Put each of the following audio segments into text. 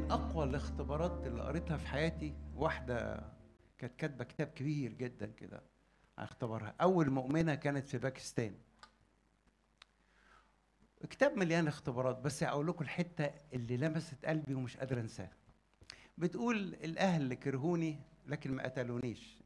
من اقوى الاختبارات اللي قريتها في حياتي واحده كانت كاتبه كتاب كبير جدا كده عن اختبارها اول مؤمنه كانت في باكستان كتاب مليان اختبارات بس هقول لكم الحته اللي لمست قلبي ومش قادر انساها بتقول الاهل كرهوني لكن ما قتلونيش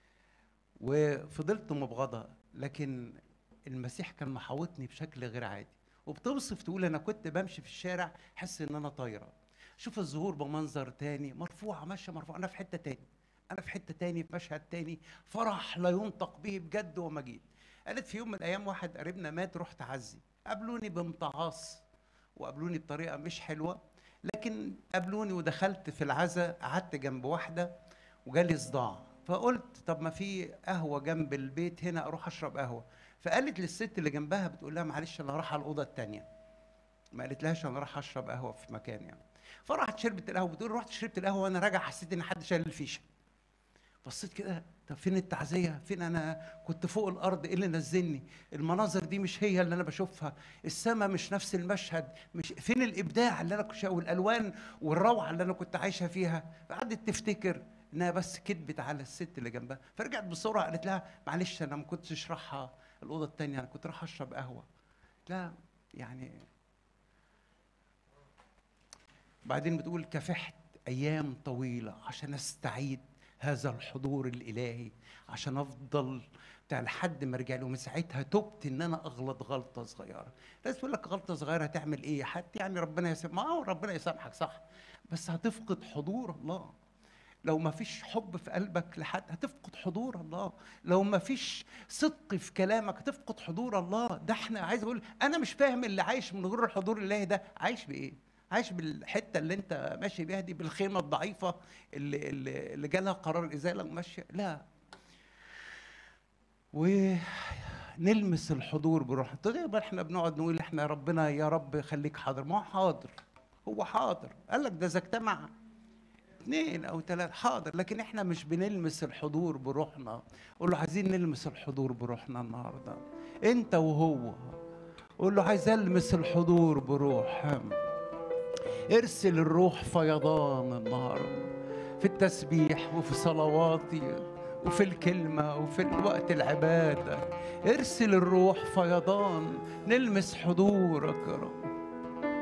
وفضلت مبغضه لكن المسيح كان محاوطني بشكل غير عادي وبتوصف تقول انا كنت بمشي في الشارع حس ان انا طايره شوف الظهور بمنظر تاني مرفوعه ماشيه مرفوعه انا في حته تاني انا في حته تاني في مشهد تاني فرح لا ينطق به بجد ومجيد قالت في يوم من الايام واحد قريبنا مات رحت اعزي قابلوني بامتعاص وقابلوني بطريقه مش حلوه لكن قابلوني ودخلت في العزا قعدت جنب واحده وجالي صداع فقلت طب ما في قهوه جنب البيت هنا اروح اشرب قهوه فقالت للست اللي جنبها بتقول لها معلش انا رايحه الاوضه الثانيه ما قالت لهاش انا رايحه اشرب قهوه في مكان يعني فراحت شربت القهوه بتقول رحت شربت القهوه وانا راجع حسيت ان حد شايل الفيشه بصيت كده طب فين التعزيه فين انا كنت فوق الارض ايه اللي نزلني المناظر دي مش هي اللي انا بشوفها السماء مش نفس المشهد مش فين الابداع اللي انا كنت والالوان والروعه اللي انا كنت عايشه فيها قعدت تفتكر انها بس كدبت على الست اللي جنبها فرجعت بسرعه قالت لها معلش انا ما كنتش رايحه الاوضه الثانيه انا كنت رايحه اشرب قهوه لا يعني بعدين بتقول كافحت ايام طويله عشان استعيد هذا الحضور الالهي عشان افضل بتاع لحد ما رجع له من ساعتها تبت ان انا اغلط غلطه صغيره لازم تقول لك غلطه صغيره هتعمل ايه حتى يعني ربنا يسامحك ما هو ربنا يسامحك صح بس هتفقد حضور الله لو ما فيش حب في قلبك لحد هتفقد حضور الله لو ما فيش صدق في كلامك هتفقد حضور الله ده احنا عايز اقول انا مش فاهم اللي عايش من غير الحضور الالهي ده عايش بايه عايش بالحته اللي انت ماشي بيها دي بالخيمه الضعيفه اللي اللي, اللي جالها قرار الازاله وماشيه لا ونلمس الحضور بروح طيب احنا بنقعد نقول احنا ربنا يا رب خليك حاضر ما هو حاضر هو حاضر قال لك ده اذا اجتمع اثنين او ثلاثة حاضر لكن احنا مش بنلمس الحضور بروحنا قول له عايزين نلمس الحضور بروحنا النهارده انت وهو قول له عايز المس الحضور بروح ارسل الروح فيضان النهارده في التسبيح وفي صلواتي وفي الكلمة وفي وقت العبادة ارسل الروح فيضان نلمس حضورك يا رب